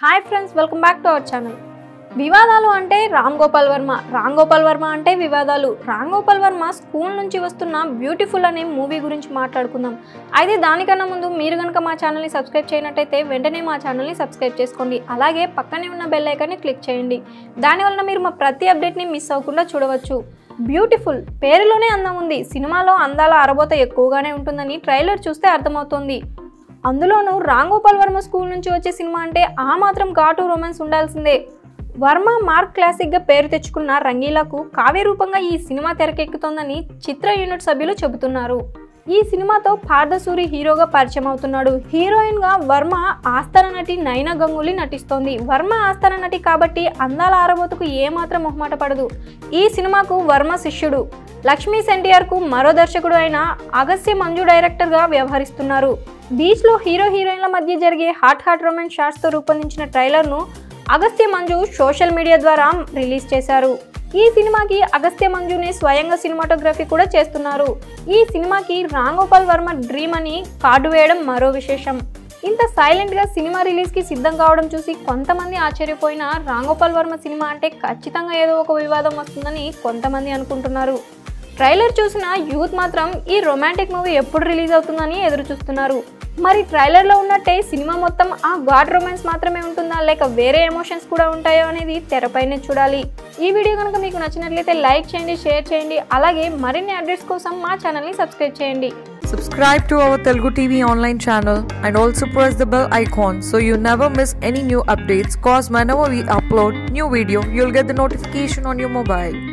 Hi friends welcome back to our channel వివాదాలు అంటే రామ్ గోపాల్ వర్మ రామ్ గోపాల్ వర్మ అంటే వివాదాలు రామ్ గోపాల్ వర్మ స్కూల్ నుంచి వస్తున్న బ్యూటిఫుల్ అనే మూవీ గురించి మాట్లాడుకుందాం అయితే దానికన్నా ముందు మీరు కనుక మా ఛానల్ని సబ్స్క్రైబ్ చేయనట్టయితే వెంటనే మా ఛానల్ని సబ్స్క్రైబ్ చేసుకోండి అలాగే పక్కనే ఉన్న బెల్ ఐకాన్ని క్లిక్ చేయండి దానివల్ల మీరు మా ప్రతి అప్డేట్ని మిస్ అవ్వకుండా చూడవచ్చు బ్యూటిఫుల్ పేరులోనే అందం ఉంది సినిమాలో అందాల అరబోత ఎక్కువగానే ఉంటుందని ట్రైలర్ చూస్తే అర్థమవుతోంది అందులోనూ రామ్ గోపాల్ వర్మ స్కూల్ నుంచి వచ్చే సినిమా అంటే ఆ మాత్రం ఘాటు రొమాన్స్ ఉండాల్సిందే వర్మ మార్క్ క్లాసిక్గా పేరు తెచ్చుకున్న రంగీలాకు కావ్య రూపంగా ఈ సినిమా తెరకెక్కుతోందని చిత్ర యూనిట్ సభ్యులు చెబుతున్నారు ఈ సినిమాతో పార్థసూరి హీరోగా పరిచయం అవుతున్నాడు హీరోయిన్ గా వర్మ ఆస్థాన నటి నైనా గంగూలీ నటిస్తోంది వర్మ ఆస్థాన నటి కాబట్టి అందాల ఆరబోతుకు ఏమాత్రం మొహమాట పడదు ఈ సినిమాకు వర్మ శిష్యుడు లక్ష్మీ సెన్టీఆర్ కు మరో దర్శకుడు అయిన అగస్త్య మంజు డైరెక్టర్ గా వ్యవహరిస్తున్నారు బీచ్ లో హీరో హీరోయిన్ల మధ్య జరిగే హాట్ హాట్ రొమాన్స్ షాట్స్ తో రూపొందించిన ట్రైలర్ ను అగస్త్య మంజు సోషల్ మీడియా ద్వారా రిలీజ్ చేశారు ఈ సినిమాకి అగస్త్య మంజునే స్వయంగా సినిమాటోగ్రఫీ కూడా చేస్తున్నారు ఈ సినిమాకి రామ్ గోపాల్ వర్మ డ్రీమ్ అని కార్డు వేయడం మరో విశేషం ఇంత సైలెంట్గా సినిమా రిలీజ్కి సిద్ధం కావడం చూసి కొంతమంది ఆశ్చర్యపోయిన రామ్ గోపాల్ వర్మ సినిమా అంటే ఖచ్చితంగా ఏదో ఒక వివాదం వస్తుందని కొంతమంది అనుకుంటున్నారు ట్రైలర్ చూసిన యూత్ మాత్రం ఈ రొమాంటిక్ మూవీ ఎప్పుడు రిలీజ్ అవుతుందని ఎదురు చూస్తున్నారు మరి ట్రైలర్లో ఉన్నట్టే సినిమా మొత్తం ఆ గాడ్ రొమాన్స్ మాత్రమే ఉంటుందా లేక వేరే ఎమోషన్స్ కూడా ఉంటాయో అనేది తెరపైనే చూడాలి ఈ వీడియో కనుక మీకు నచ్చినట్లయితే లైక్ చేయండి షేర్ చేయండి అలాగే మరిన్ని అప్డేట్స్ కోసం మా ఛానల్ని సబ్స్క్రైబ్ చేయండి Subscribe to our Telugu TV online channel and also press the bell icon so you never miss any new updates cause whenever we upload new video you'll get the notification on your mobile.